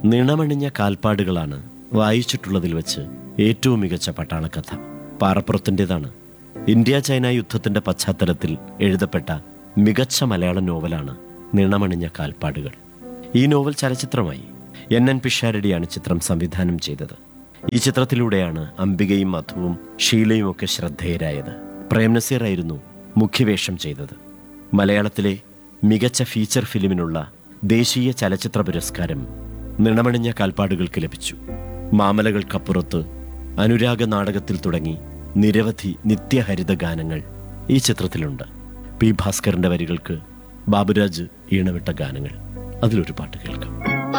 നിണമണിഞ്ഞ കാൽപ്പാടുകളാണ് വായിച്ചിട്ടുള്ളതിൽ വെച്ച് ഏറ്റവും മികച്ച പട്ടാളക്കഥ പാറപ്പുറത്തിൻ്റെതാണ് ഇന്ത്യ ചൈന യുദ്ധത്തിന്റെ പശ്ചാത്തലത്തിൽ എഴുതപ്പെട്ട മികച്ച മലയാള നോവലാണ് നിണമണിഞ്ഞ കാൽപ്പാടുകൾ ഈ നോവൽ ചലച്ചിത്രമായി എൻ എൻ പിഷാരടിയാണ് ചിത്രം സംവിധാനം ചെയ്തത് ഈ ചിത്രത്തിലൂടെയാണ് അംബികയും മധുവും ഷീലയും ഒക്കെ ശ്രദ്ധേയരായത് പ്രേം നസീർ ആയിരുന്നു മുഖ്യവേഷം ചെയ്തത് മലയാളത്തിലെ മികച്ച ഫീച്ചർ ഫിലിമിനുള്ള ദേശീയ ചലച്ചിത്ര പുരസ്കാരം നിണമണിഞ്ഞ കാൽപ്പാടുകൾക്ക് ലഭിച്ചു മാമലകൾക്കപ്പുറത്ത് അനുരാഗ നാടകത്തിൽ തുടങ്ങി നിരവധി നിത്യഹരിത ഗാനങ്ങൾ ഈ ചിത്രത്തിലുണ്ട് പി ഭാസ്കറിന്റെ വരികൾക്ക് ബാബുരാജ് ഈണമിട്ട ഗാനങ്ങൾ അതിലൊരു പാട്ട് കേൾക്കാം